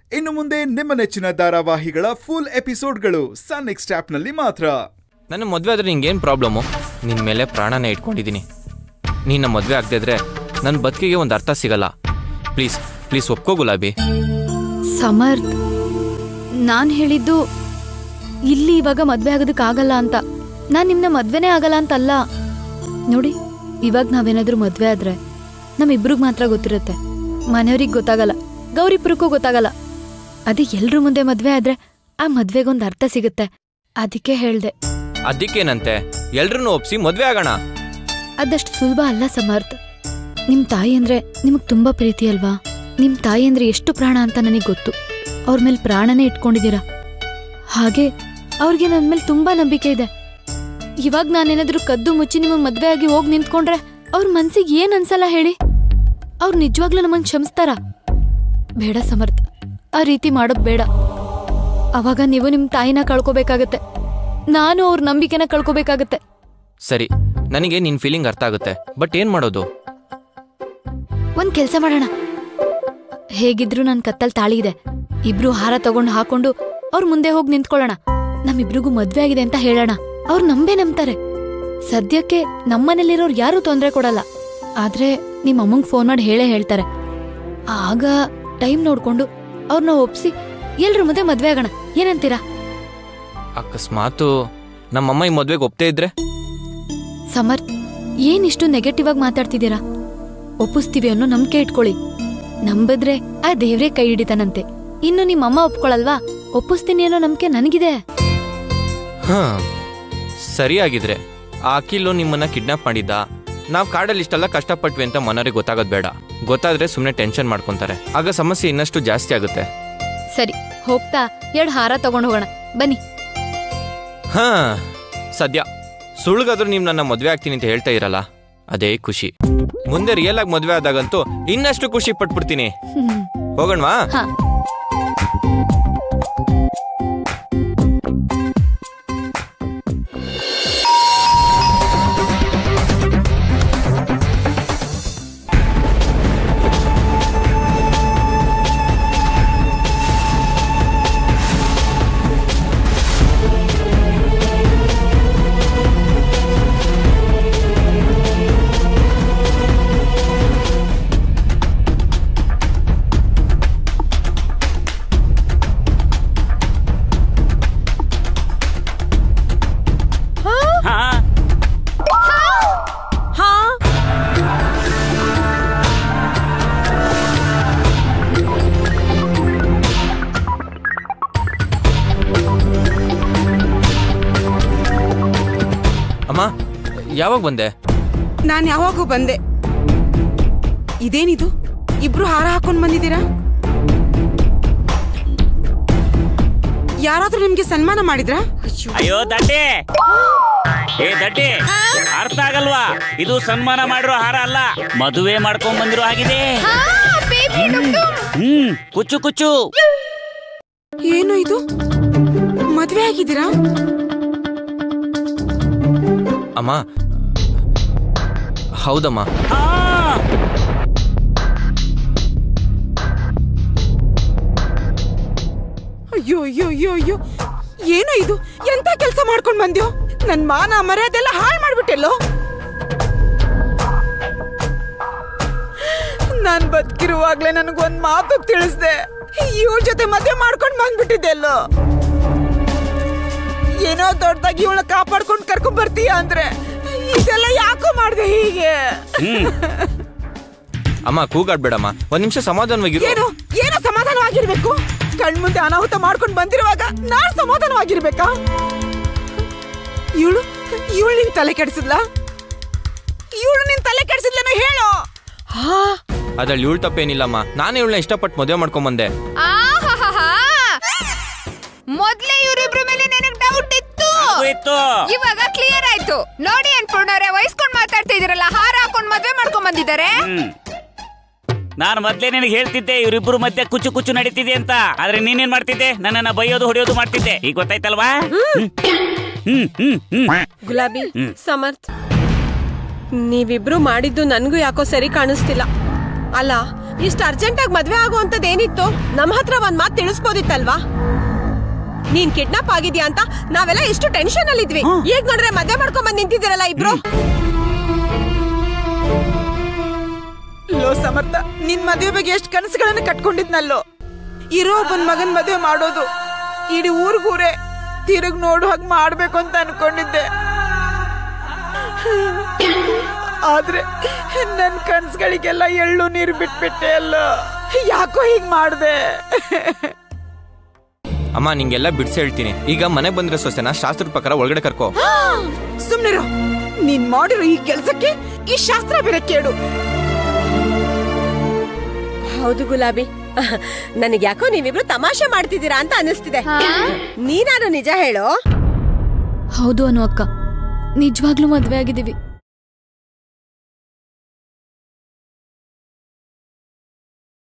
ಇನ್ನು ಮುಂದೆ ನಿಮ್ಮ ನೆಚ್ಚಿನ ಧಾರಾವಾಹಿಗಳ ಫುಲ್ ಎಪಿಸೋಡ್ಗಳು ಸನ್ ನೆಕ್ಸ್ಟ್ ಆಪ್ನಲ್ಲಿ ಮಾತ್ರ ನನ್ನ ಮದುವೆ ಆದ್ರೆ ನಿಂಗೇನು ಪ್ರಾಬ್ಲಮ್ಮು ನಿನ್ನ ಮೇಲೆ ಪ್ರಾಣನೇ ಇಟ್ಕೊಂಡಿದ್ದೀನಿ ನೀನು ನಮ್ಮ ಮದುವೆ ಆಗದಿದ್ರೆ ನನ್ನ ಬದುಕಿಗೆ ಒಂದು ಅರ್ಥ ಸಿಗಲ್ಲ ಪ್ಲೀಸ್ ಪ್ಲೀಸ್ ಒಪ್ಕೋ ಗುಲಾಬಿ ಸಮರ್ಥ್ ನಾನು ಹೇಳಿದ್ದು ಇಲ್ಲಿ ಇವಾಗ ಮದ್ವೆ ಆಗೋದಕ್ಕಾಗಲ್ಲ ಅಂತ ನಾನು ನಿಮ್ಮನ್ನ ಮದ್ವೆನೇ ಆಗಲ್ಲ ಅಂತಲ್ಲ ನೋಡಿ ಇವಾಗ ನಾವೇನಾದ್ರೂ ಮದ್ವೆ ಆದ್ರೆ ನಮ್ಮಿಬ್ರಿಗೆ ಮಾತ್ರ ಗೊತ್ತಿರುತ್ತೆ ಮನೆಯವ್ರಿಗೆ ಗೊತ್ತಾಗಲ್ಲ ಗೌರಿಬ್ರಿಗೂ ಗೊತ್ತಾಗಲ್ಲ ಅದೇ ಎಲ್ರ ಮುಂದೆ ಮದ್ವೆ ಆದ್ರೆ ಆ ಮದ್ವೆಗೊಂದು ಅರ್ಥ ಸಿಗುತ್ತೆ ಅದಕ್ಕೆ ಹೇಳ್ದೆ ಅದಕ್ಕೇನಂತೆ ಎಲ್ರನ್ನೂ ಒಪ್ಸಿ ಮದುವೆ ಆಗೋಣ ಅದಷ್ಟು ಸುಲಭ ಅಲ್ಲ ಸಮರ್ಥ್ ನಿಮ್ ತಾಯಿ ಅಂದ್ರೆ ನಿಮಗ್ ತುಂಬಾ ಪ್ರೀತಿ ಅಲ್ವಾ ನಿಮ್ ತಾಯಿ ಅಂದ್ರೆ ಎಷ್ಟು ಪ್ರಾಣ ಅಂತ ನನಗೆ ಗೊತ್ತು ಅವ್ರ ಮೇಲೆ ಪ್ರಾಣನೇ ಇಟ್ಕೊಂಡಿದ್ದೀರಾ ಹಾಗೆ ಅವ್ರಿಗೆ ನನ್ನ ಮೇಲೆ ತುಂಬಾ ನಂಬಿಕೆ ಇದೆ ಇವಾಗ ನಾನೇನಾದ್ರೂ ಕದ್ದು ಮುಚ್ಚಿ ನಿಮಗೆ ಮದ್ವೆ ಆಗಿ ಹೋಗಿ ನಿಂತ್ಕೊಂಡ್ರೆ ಅವ್ರ ಮನ್ಸಿಗೆ ಏನ್ ಅನ್ಸಲ್ಲ ಹೇಳಿ ಅವ್ರು ನಿಜವಾಗ್ಲೂ ನಮ್ಮನ್ ಕ್ಷಮಿಸ್ತಾರ ಬೇಡ ಸಮರ್ಥ್ ಆ ರೀತಿ ಮಾಡೋದ್ ಬೇಡ ಅವಾಗ ನೀವು ನಿಮ್ ತಾಯಿನ ಕಳ್ಕೊಬೇಕಾಗತ್ತೆ ನಾನು ಅವ್ರ ನಂಬಿಕೆನ ಕಳ್ಕೊಬೇಕಾಗತ್ತೆ ಸರಿ ನನಗೆ ನಿನ್ನ ಫೀಲಿಂಗ್ ಅರ್ಥ ಆಗುತ್ತೆ ಬಟ್ ಏನು ಮಾಡೋದು ಒಂದ್ ಕೆಲ್ಸ ಮಾಡೋಣ ಹೇಗಿದ್ರು ನನ್ ಕತ್ತಲ್ ತಾಳಿ ಇದೆ ಇಬ್ರು ಹಾರ ತಗೊಂಡು ಹಾಕೊಂಡು ಅವ್ರ ಮುಂದೆ ಹೋಗಿ ನಿಂತ್ಕೊಳ್ಳೋಣ ನಮ್ಮಿಬ್ರಿಗೂ ಮದ್ವೆ ಆಗಿದೆ ಅಂತ ಹೇಳೋಣ ಅವ್ರು ನಂಬೇ ನಂಬ್ತಾರೆ ಸದ್ಯಕ್ಕೆ ನಮ್ಮನೇಲಿರೋರು ಯಾರು ತೊಂದ್ರೆ ಕೊಡಲ್ಲ ಆದ್ರೆ ನಿಮ್ ಅಮ್ಮಂಗ್ ಫೋನ್ ಮಾಡಿ ಹೇಳೇ ಹೇಳ್ತಾರೆ ಆಗ ಟೈಮ್ ನೋಡ್ಕೊಂಡು ಅವ್ರನ್ನ ಒಪ್ಸಿ ಎಲ್ರ ಮುಂದೆ ಮದ್ವೆ ಆಗೋಣ ಏನಂತೀರಾ ಅಕಸ್ಮಾತು ನಮ್ಮಮ್ಮ ಈ ಮದುವೆಗೆ ಒಪ್ತೇ ಇದ್ರೆ ಸಮರ್ಥ್ ಏನಿಷ್ಟು ನೆಗೆಟಿವ್ ಆಗಿ ಮಾತಾಡ್ತಿದ್ದೀರಾ ಒಪ್ಪಿಸ್ತೀವಿ ಅನ್ನೋ ನಂಬಿಕೆ ಇಟ್ಕೊಳ್ಳಿ ನಂಬಿದ್ರೆ ಆ ದೇವ್ರೇ ಕೈ ಹಿಡಿತಾನಂತೆ ಇನ್ನು ನಿಮ್ಮಮ್ಮ ಒಪ್ಕೊಳಲ್ವಾ ಒಪ್ಪಿಸ್ತೀನಿ ಅನ್ನೋ ನಂಬಿಕೆ ನನಗಿದೆ ಹಾಂ ಸರಿಯಾಗಿದ್ರೆ ಆ ಅಖಿಲು ನಿಮ್ಮನ್ನ ಕಿಡ್ನಾಪ್ ಮಾಡಿದ್ದ ನಾವು ಕಾಡಲ್ಲಿ ಇಷ್ಟೆಲ್ಲ ಕಷ್ಟಪಟ್ವಿ ಅಂತ ಮನೋರಿಗೆ ಗೊತ್ತಾಗೋದು ಬೇಡ ಗೊತ್ತಾದ್ರೆ ಸುಮ್ಮನೆ ಟೆನ್ಷನ್ ಮಾಡ್ಕೊಂತಾರೆ ಆಗ ಸಮಸ್ಯೆ ಇನ್ನಷ್ಟು ಜಾಸ್ತಿ ಆಗುತ್ತೆ ಸರಿ ಹೋಗ್ತಾ ಎರಡು ಹಾರ ತಗೊಂಡು ಹೋಗೋಣ ಬನ್ನಿ ಹಾ ಸದ್ಯ ಸುಳ್ಗಾದ್ರೂ ನೀವು ನನ್ನ ಮದುವೆ ಆಗ್ತೀನಿ ಅಂತ ಹೇಳ್ತಾ ಇರಲ್ಲ ಅದೇ ಖುಷಿ ಮುಂದೆ ರಿಯಲ್ ಆಗಿ ಮದುವೆ ಆದಾಗಂತೂ ಇನ್ನಷ್ಟು ಖುಷಿ ಪಟ್ಬಿಡ್ತೀನಿ ಹ್ಮ್. ಹೋಗೋಣವಾ ಹಾ ಅಮ್ಮ ಯಾವಾಗ ಬಂದೆ ನಾನ್ ಯಾವಾಗೂ ಬಂದೆ ಇದೇನಿದು ಇಬ್ರು ಹಾರ ಹಾಕೊಂಡ್ ಬಂದಿದ್ದೀರಾ ಯಾರಾದ್ರೂ ನಿಮ್ಗೆ ಸನ್ಮಾನ ಮಾಡಿದ್ರಾ ಅಯ್ಯೋ ದಡ್ಡಿ ಏ ದಡ್ಡಿ ಅರ್ಥ ಆಗಲ್ವಾ ಇದು ಸನ್ಮಾನ ಮಾಡಿರೋ ಹಾರ ಅಲ್ಲ ಮದುವೆ ಮಾಡ್ಕೊಂಡ್ ಬಂದಿರೋ ಆಗಿದೆ ಹ್ಮ್ ಕುಚ್ಚು ಕುಚ್ಚು ಏನು ಇದು ಮದ್ವೆ ಆಗಿದ್ದೀರಾ ಅಮ್ಮ ಹೌದಮ್ಮ ಆ, ಅಯ್ಯೋ ಅಯ್ಯೋ ಅಯ್ಯೋ ಅಯ್ಯೋ ಏನು ಇದು ಎಂತ ಕೆಲಸ ಮಾಡ್ಕೊಂಡ್ ಬಂದ್ಯೋ ನನ್ ಮಾನ ಮರ್ಯಾದೆಲ್ಲ ಹಾಳು ಮಾಡ್ಬಿಟ್ಟೆಲ್ಲೋ ನಾನ್ ಬದುಕಿರುವಾಗ್ಲೇ ನನಗೊಂದ್ ಮಾತು ತಿಳಿಸ್ದೆ ಇವ್ರ ಜೊತೆ ಮದ್ವೆ ಮಾಡ್ಕೊಂಡ್ ಬಂದ್ಬಿಟ್ಟಿದ್ದೆಲ್ಲೋ ಏನೋ ದೊಡ್ಡದಾಗಿ ಇವಳ ಕಾಪಾಡ್ಕೊಂಡ್ ಕರ್ಕೊಂಡ್ ಬರ್ತೀಯ ಅಂದ್ರೆ ಇದೆಲ್ಲ ಯಾಕೋ ಮಾಡ್ದೆ ಹೀಗೆ ಹ್ಮ್ ಅಮ್ಮ ಕೂಗಾಡ್ಬೇಡಮ್ಮ ಒಂದ್ ನಿಮಿಷ ಸಮಾಧಾನವಾಗಿರು ಏನು ಏನೋ ಸಮಾಧಾನವಾಗಿರ್ಬೇಕು ಕಣ್ಮುಂದೆ ಅನಾಹುತ ಮಾಡ್ಕೊಂಡ್ ಬಂದಿರುವಾಗ ನಾನ್ ಸಮಾಧಾನವಾಗಿರ್ಬೇಕಾ ಇವಳು ಇವಳು ನಿನ್ ತಲೆ ಕೆಡಿಸಿದ್ಲ ಇವಳು ನಿನ್ ತಲೆ ಕೆಡಿಸಿದ್ಲೇನೋ ಹೇಳು ಹಾ ಅದ್ರಲ್ಲಿ ಇವಳು ತಪ್ಪೇನಿಲ್ಲಮ್ಮ ನಾನೇ ಇವಳನ್ನ ಇಷ್ಟಪಟ್ಟು ಮದುವೆ ಮಾಡ್ಕೊಂಬಂದೆ ಆಹಾಹಾಹಾ. ಮೊದ್ಲೇ ಇವ್ರಿಬ್ರ ಮೇಲೆ ನನಗ್ ಡೌಟ್ ಇತ್ತು ಇತ್ತು ಇವಾಗ ಕ್ಲಿಯರ್ ಆಯ್ತು ನೋಡಿ ಅನ್ಕೊಂಡವ್ರೆ ವಹಿಸ್ಕೊಂಡ್ ಮಾತಾಡ್ತಾ ಇದೀರಲ್ಲ ಹಾರ ಹಾಕೊಂಡ್ ಮದ್ವೆ ಮಾಡ್ಕೊಂಡ್ ಬಂದಿದ್ದಾರೆ ಹ್ಮ್ ನಾನು ಮೊದ್ಲೇ ನಿನಗೆ ಹೇಳ್ತಿದ್ದೆ ಇವರಿಬ್ಬರು ಮಧ್ಯೆ ಕುಚ್ಚು ಕುಚ್ಚು ನಡೀತಿದೆ ಅಂತ ಆದ್ರೆ ನೀನೇನ್ ಮಾಡ್ತಿದ್ದೆ ನನ್ನನ್ನ ಬೈಯೋದು ಹೊಡೆಯೋದು ಮಾಡ್ತಿದ್ದೆ ಈಗ ಗೊತ್ತಾಯ್ತಲ್ವಾ ಹ್ಮ್ ಹ್ಮ್ ಹ್ಮ್ ಹ್ಮ್ ಗುಲಾಬಿ ಹ್ಮ್. ಸಮರ್ಥ್ ನೀವಿಬ್ರು ಮಾಡಿದ್ದು ನನ್ಗೂ ಯಾಕೋ ಸರಿ ಕಾಣಿಸ್ತಿಲ್ಲ ಅಲ್ಲ ಇಷ್ಟು ಅರ್ಜೆಂಟ್ ಆಗಿ ಮದ್ವೆ ಆಗುವಂತದ್ ಏನಿತ್ತು ನಮ್ಮ ಹತ್ರ ಒಂದ್ ಮಾತು ತಿಳಿಸ್ಬೋದಿತ್ತಲ್ವಾ ನೀನ್ ಕಿಡ್ನಾಪ್ ಆಗಿದ್ಯಾ ಅಂತ ನಾವೆಲ್ಲ ಎಷ್ಟು ಟೆನ್ಷನ್ ಅಲ್ಲಿ ಇದ್ವಿ ಈಗ ನೋಡ್ರೆ ಮದ್ವೆ ಮಾಡ್ಕೊಂಡ್ ಬಂದ್ ನಿಂತಿದ್ದೀರಲ್ಲ ಇಬ್ರು ಲೋ ಸಮರ್ಥ ನಿನ್ ಮದುವೆ ಬಗ್ಗೆ ಎಷ್ಟು ಕನಸುಗಳನ್ನ ಕಟ್ಕೊಂಡಿದ್ನಲ್ಲೋ ಇರೋ ಒಬ್ಬನ್ ಮಗನ್ ಮದುವೆ ಮಾಡೋದು ಇಡೀ ಊರ್ಗೂರೇ ತಿರುಗ್ ನೋಡು ಹಾಗೆ ಮಾಡ್ಬೇಕು ಅಂತ ಅನ್ಕೊಂಡಿದ್ದೆ ಆದ್ರೆ ನನ್ ಕನ್ಸುಗಳಿಗೆಲ್ಲ ಎಳ್ಳು ನೀರು ಬಿಟ್ಬಿಟ್ಟೆ ಅಲ್ಲ ಯಾಕೋ ಹೀಗ್ ಮಾಡ್ದೆ ಅಮ್ಮ ನಿಂಗೆಲ್ಲ ಬಿಡ್ಸಿ ಹೇಳ್ತೀನಿ ಈಗ ಮನೆ ಬಂದಿರೋ ಸೊಸೆನ ಶಾಸ್ತ್ರದ ಪ್ರಕಾರ ಒಳಗಡೆ ಕರ್ಕೋ ಸುಮ್ನಿರು ನೀನ್ ಮಾಡಿರೋ ಈ ಕೆಲ್ಸಕ್ಕೆ ಈ ಶಾಸ್ತ್ರ ಬೇರೆ ಕೇಡು ಹೌದು ಗುಲಾಬಿ ನನಗೆ ಯಾಕೋ ನೀವಿಬ್ರು ತಮಾಷೆ ಮಾಡ್ತಿದ್ದೀರಾ ಅಂತ ಅನಿಸ್ತಿದೆ ನೀನಾರು ನಿಜ ಹೇಳು ಹೌದು ಅನು ಅಕ್ಕ ನಿಜವಾಗ್ಲೂ ಮದ್ವೆ ಆಗಿದ್ದೀವಿ